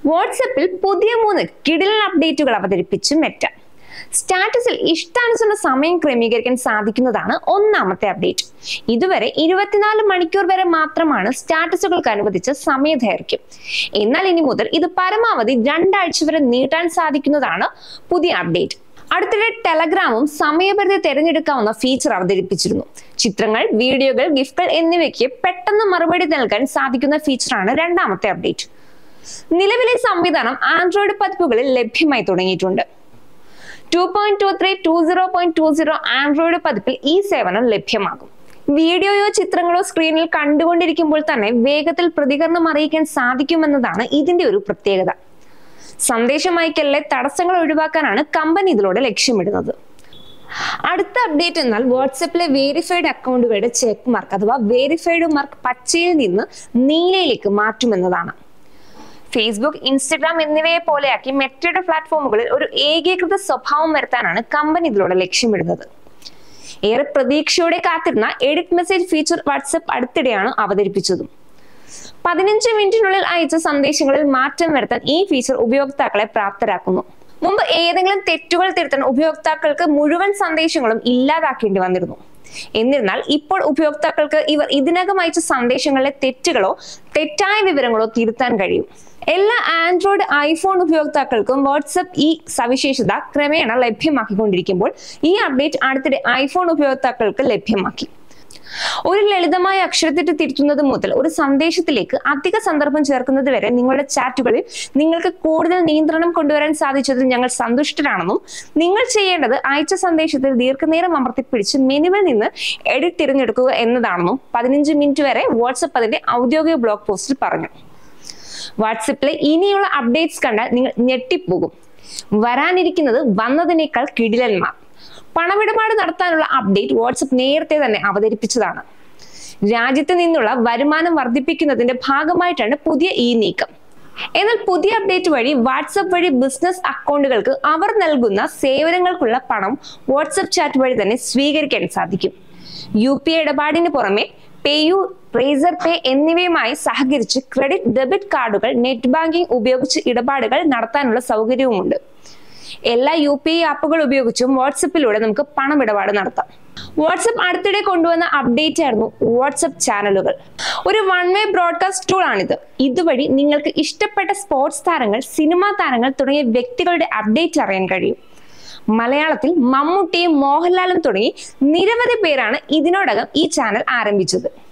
വാട്സപ്പിൽ പുതിയ മൂന്ന് കിടിലൻ അപ്ഡേറ്റുകൾ അവതരിപ്പിച്ചു മെറ്റ സ്റ്റാറ്റസിൽ ഇഷ്ടാനുസൃത സമയം ക്രമീകരിക്കാൻ സാധിക്കുന്നതാണ് ഒന്നാമത്തെ അപ്ഡേറ്റ് ഇതുവരെ ഇരുപത്തിനാല് മണിക്കൂർ വരെ മാത്രമാണ് സ്റ്റാറ്റസുകൾക്ക് അനുവദിച്ച സമയദൈർഘ്യം എന്നാൽ ഇനി മുതൽ ഇത് പരമാവധി രണ്ടാഴ്ച വരെ നീട്ടാൻ സാധിക്കുന്നതാണ് പുതിയ അപ്ഡേറ്റ് അടുത്തിടെ ടെലഗ്രാമും സമയപരിധി തിരഞ്ഞെടുക്കാവുന്ന ഫീച്ചർ അവതരിപ്പിച്ചിരുന്നു ചിത്രങ്ങൾ വീഡിയോകൾ ഗിഫ്റ്റുകൾ എന്നിവയ്ക്ക് പെട്ടെന്ന് മറുപടി നൽകാൻ സാധിക്കുന്ന ഫീച്ചറാണ് രണ്ടാമത്തെ അപ്ഡേറ്റ് നിലവിലെ സംവിധാനം ആൻഡ്രോയിഡ് പതിപ്പുകളിൽ ലഭ്യമായി തുടങ്ങിയിട്ടുണ്ട് two point two three two zero point two zero Android പതിപ്പിൽ ഈ സേവനം ലഭ്യമാകും വീഡിയോയോ ചിത്രങ്ങളോ സ്ക്രീനിൽ കണ്ടുകൊണ്ടിരിക്കുമ്പോൾ തന്നെ വേഗത്തിൽ പ്രതികരണം അറിയിക്കാൻ സാധിക്കുമെന്നതാണ് ഇതിന്റെ ഒരു പ്രത്യേകത സന്ദേശം അയക്കലിലെ തടസ്സങ്ങൾ ഒഴിവാക്കാനാണ് കമ്പനി ഇതിലൂടെ ലക്ഷ്യമിടുന്നത് അടുത്ത അപ്ഡേറ്റ് എന്നാൽ വാട്സപ്പിലെ വേരിഫൈഡ് അക്കൗണ്ടുകളുടെ ചെക്ക് മാർക്ക് അഥവാ വേരിഫൈഡ് മാർക്ക് പച്ചയിൽ നിന്ന് നീലയിലേക്ക് മാറ്റുമെന്നതാണ് ഫേസ്ബുക്ക് ഇൻസ്റ്റഗ്രാം എന്നിവയെ പോലെയാക്കി മെറ്റയുടെ പ്ലാറ്റ്ഫോമുകളിൽ ഒരു ഏകീകൃത സ്വഭാവം വരുത്താനാണ് കമ്പനി ഇതിലൂടെ ലക്ഷ്യമിടുന്നത് ഏറെ പ്രതീക്ഷയോടെ കാത്തിരുന്ന എഡിറ്റ് മെസ്സേജ് ഫീച്ചർ വാട്സപ്പ് അടുത്തിടെയാണ് അവതരിപ്പിച്ചതും പതിനഞ്ച് മിനിറ്റിനുള്ളിൽ അയച്ച സന്ദേശങ്ങളിൽ മാറ്റം വരുത്താൻ ഈ ഫീച്ചർ ഉപയോക്താക്കളെ പ്രാപ്തരാക്കുന്നു മുമ്പ് ഏതെങ്കിലും തെറ്റുകൾ തിരുത്താൻ ഉപയോക്താക്കൾക്ക് മുഴുവൻ സന്ദേശങ്ങളും ഇല്ലാതാക്കേണ്ടി വന്നിരുന്നു എന്നിരുന്നാൽ ഇപ്പോൾ ഉപയോക്താക്കൾക്ക് ഇവർ ഇതിനകം അയച്ച സന്ദേശങ്ങളിലെ തെറ്റുകളോ തെറ്റായ വിവരങ്ങളോ തിരുത്താൻ കഴിയും എല്ലാ ആൻഡ്രോയിഡ് ഐഫോൺ ഉപയോക്താക്കൾക്കും വാട്സപ്പ് ഈ സവിശേഷത ക്രമേണ ലഭ്യമാക്കിക്കൊണ്ടിരിക്കുമ്പോൾ ഈ അപ്ഡേറ്റ് അടുത്തിടെ ഐഫോൺ ഉപയോക്താക്കൾക്ക് ലഭ്യമാക്കി ഒരു ലളിതമായ അക്ഷരത്തെറ്റ് തിരുത്തുന്നത് മുതൽ ഒരു സന്ദേശത്തിലേക്ക് അധിക സന്ദർഭം ചേർക്കുന്നത് വരെ നിങ്ങളുടെ ചാറ്റുകളിൽ നിങ്ങൾക്ക് കൂടുതൽ നിയന്ത്രണം കൊണ്ടുവരാൻ സാധിച്ചതിൽ ഞങ്ങൾ സന്തുഷ്ടരാണെന്നും നിങ്ങൾ ചെയ്യേണ്ടത് അയച്ച സന്ദേശത്തിൽ ദീർഘനേരം അമർത്തിപ്പിടിച്ച് മെനുവിൽ നിന്ന് എഡിറ്റ് തിരഞ്ഞെടുക്കുക എന്നതാണെന്നും പതിനഞ്ച് മിനിറ്റ് വരെ വാട്സപ്പ് അതിന്റെ ഔദ്യോഗിക ബ്ലോഗ് പോസ്റ്റിൽ പറഞ്ഞു വാട്സപ്പിലെ ഇനിയുള്ള അപ്ഡേറ്റ്സ് കണ്ടാൽ നിങ്ങൾ ഞെട്ടിപ്പോകും വരാനിരിക്കുന്നത് വന്നതിനേക്കാൾ കിടിലന്മാർ പണമിടപാട് നടത്താനുള്ള അപ്ഡേറ്റ് വാട്സപ്പ് നേരത്തെ തന്നെ അവതരിപ്പിച്ചതാണ് രാജ്യത്ത് നിന്നുള്ള വരുമാനം വർദ്ധിപ്പിക്കുന്നതിന്റെ ഭാഗമായിട്ടാണ് പുതിയ ഈ നീക്കം എന്നാൽ പുതിയ അപ്ഡേറ്റ് വഴി വാട്സപ്പ് വഴി ബിസിനസ് അക്കൗണ്ടുകൾക്ക് അവർ നൽകുന്ന സേവനങ്ങൾക്കുള്ള പണം വാട്സപ്പ് ചാറ്റ് വഴി തന്നെ സ്വീകരിക്കാൻ സാധിക്കും യു പി ഐ ഇടപാടിന് പുറമെ പേയു റേസർ പേ എന്നിവയുമായി സഹകരിച്ച് ക്രെഡിറ്റ് ഡെബിറ്റ് കാർഡുകൾ നെറ്റ് ബാങ്കിംഗ് ഉപയോഗിച്ച് ഇടപാടുകൾ നടത്താനുള്ള സൗകര്യവുമുണ്ട് എല്ലാ യു പി ഐ ആപ്പുകൾ ഉപയോഗിച്ചും വാട്സപ്പിലൂടെ നമുക്ക് പണമിടപാട് നടത്താം വാട്സപ്പ് അടുത്തിടെ കൊണ്ടുവന്ന അപ്ഡേറ്റ് ആയിരുന്നു വാട്സപ്പ് ചാനലുകൾ ഒരു വൺ വേ ബ്രോഡ്കാസ്റ്റ് ടൂൾ ആണിത് ഇതുവഴി നിങ്ങൾക്ക് ഇഷ്ടപ്പെട്ട സ്പോർട്സ് താരങ്ങൾ സിനിമാ താരങ്ങൾ തുടങ്ങിയ വ്യക്തികളുടെ അപ്ഡേറ്റ് അറിയാൻ കഴിയും മലയാളത്തിൽ മമ്മൂട്ടിയും മോഹൻലാലും തുടങ്ങി നിരവധി പേരാണ് ഇതിനോടകം ഈ ചാനൽ ആരംഭിച്ചത്